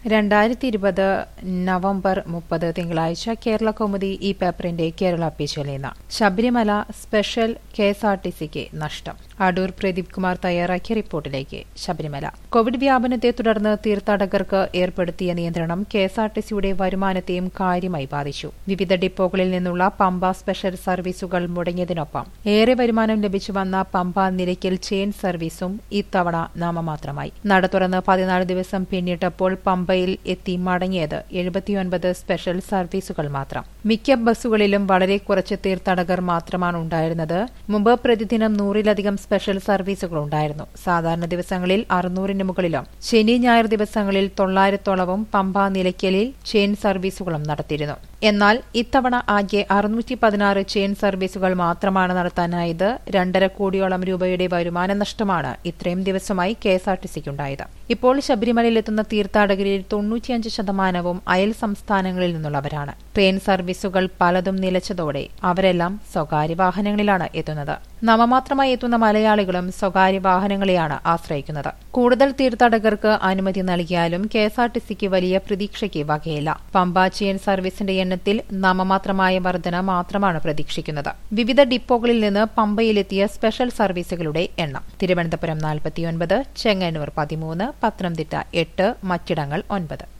രണ്ടായിരത്തി ഇരുപത് നവംബർ മുപ്പത് തിങ്കളാഴ്ച കേരള കൗമുദി ഈ പേപ്പറിന്റെ കേരള പേജിൽ നിന്ന് Sabarimala special K S R T സിക്ക് നഷ്ടം അടൂർ പ്രദീപ് കുമാർ തയ്യാറാക്കിയ റിപ്പോർട്ടിലേക്ക് ശബരിമല കോവിഡ് വ്യാപനത്തെ തുടർന്ന് തീർത്ഥാടകർക്ക് ഏർപ്പെടുത്തിയ നിയന്ത്രണം കെ എസ് ആർ ടി സിയുടെ വരുമാനത്തെയും കാര്യമായി ബാധിച്ചു വിവിധ ഡിപ്പോകളിൽ നിന്നുള്ള പമ്പ സ്പെഷ്യൽ സർവീസുകൾ മുടങ്ങിയതിനൊപ്പം ഏറെ വരുമാനം ലഭിച്ചു വന്ന പമ്പ നിലയ്ക്കൽ ചെയിൻ സർവീസും ഇത്തവണ നാമമാത്രമായി നട തുറന്ന് പതിനാല് ദിവസം പിന്നിട്ടപ്പോൾ പമ്പയിൽ എത്തി മടങ്ങിയത് എഴുപത്തിയൊൻപത് സ്പെഷ്യൽ സർവീസുകൾ മാത്രം മിക്ക ബസ്സുകളിലും വളരെ കുറച്ച് തീർത്ഥാടകർ മാത്രമാണ് ഉണ്ടായിരുന്നത് മുമ്പ് പ്രതിദിനം നൂറിലധികം സ്പെഷ്യൽ സർവീസുകൾ ഉണ്ടായിരുന്നു സാധാരണ ദിവസങ്ങളിൽ അറുന്നൂറിന് മുകളിലും ശനി ഞായർ ദിവസങ്ങളിൽ തൊള്ളായിരത്തോളവും പമ്പ നിലയ്ക്കലിൽ ചെയിൻ സർവീസുകളും നടത്തിയിരുന്നു എന്നാൽ ഇത്തവണ ആകെ അറുന്നൂറ്റി പതിനാറ് ചെയിൻ സർവീസുകൾ മാത്രമാണ് നടത്താനായത് രണ്ടര കോടിയോളം രൂപയുടെ വരുമാന നഷ്ടമാണ് ഇത്രയും ദിവസമായി കെ എസ് ആർ ടി സിക്കുണ്ടായത് ഇപ്പോൾ ശബരിമലയിലെത്തുന്ന തീർത്ഥാടകരിൽ തൊണ്ണൂറ്റിയഞ്ച് ശതമാനവും അയൽ സംസ്ഥാനങ്ങളിൽ നിന്നുള്ളവരാണ് ട്രെയിൻ സർവീസുകൾ പലതും നിലച്ചതോടെ അവരെല്ലാം സ്വകാര്യ വാഹനങ്ങളിലാണ് എത്തുന്നത് നാമമാത്രമായി എത്തുന്ന മലയാളികളും സ്വകാര്യ വാഹനങ്ങളെയാണ് ആശ്രയിക്കുന്നത് കൂടുതൽ തീർത്ഥാടകർക്ക് അനുമതി നൽകിയാലും കെ എസ് ആർ ടി സിക്ക് വലിയ പ്രതീക്ഷയ്ക്ക് വകയില്ല പമ്പ ചെയിൻ സർവീസിന്റെ എണ്ണത്തിൽ നാമമാത്രമായ വർധന മാത്രമാണ് പ്രതീക്ഷിക്കുന്നത് വിവിധ ഡിപ്പോകളിൽ നിന്ന് പമ്പയിലെത്തിയ സ്പെഷ്യൽ സർവീസുകളുടെ എണ്ണം തിരുവനന്തപുരം നാൽപ്പത്തിയൊൻപത് ചെങ്ങന്നൂർ പതിമൂന്ന് പത്തനംതിട്ട എട്ട് മറ്റിടങ്ങൾ ഒൻപത്